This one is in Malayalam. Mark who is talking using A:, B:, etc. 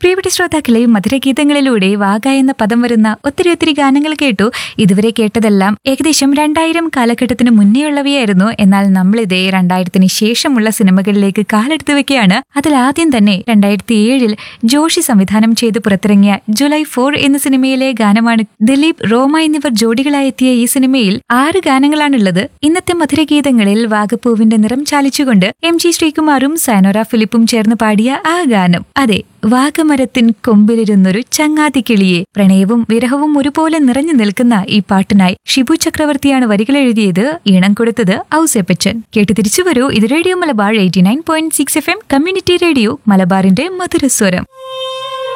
A: പ്രിയപ്പെട്ട ശ്രോതാക്കളെ മധുരഗീതങ്ങളിലൂടെ വാഗ എന്ന പദം വരുന്ന ഒത്തിരി ഒത്തിരി ഗാനങ്ങൾ കേട്ടു ഇതുവരെ കേട്ടതെല്ലാം ഏകദേശം രണ്ടായിരം കാലഘട്ടത്തിന് മുന്നേയുള്ളവയായിരുന്നു എന്നാൽ നമ്മളിതേ രണ്ടായിരത്തിന് ശേഷമുള്ള സിനിമകളിലേക്ക് കാലെടുത്ത് വെക്കുകയാണ് അതിൽ ആദ്യം തന്നെ രണ്ടായിരത്തി ഏഴിൽ ജോഷി സംവിധാനം ചെയ്ത് പുറത്തിറങ്ങിയ ജൂലൈ ഫോർ എന്ന സിനിമയിലെ ഗാനമാണ് ദിലീപ് റോമ എന്നിവർ ജോഡികളായെത്തിയ ഈ സിനിമയിൽ ആറ് ഗാനങ്ങളാണുള്ളത് ഇന്നത്തെ മധുരഗീതങ്ങളിൽ വാഗപ്പൂവിന്റെ നിറം ചാലിച്ചുകൊണ്ട് എം ജി ശ്രീകുമാറും സയനോറ ഫിലിപ്പും ചേർന്ന് പാടിയ ആ ഗാനം അതെ വാഗമരത്തിൻ കൊമ്പിലിരുന്നൊരു ചങ്ങാതി കിളിയെ പ്രണയവും വിരഹവും ഒരുപോലെ നിറഞ്ഞു നിൽക്കുന്ന ഈ പാട്ടിനായി ഷിബു ചക്രവർത്തിയാണ് വരികൾ എഴുതിയത് ഈണം കൊടുത്തത് ഔസേപ്പച്ചൻ കേട്ട് തിരിച്ചു വരൂ ഇത് radio Malabar eighty nine point six F M community radio മലബാറിന്റെ മധുരസ്വരം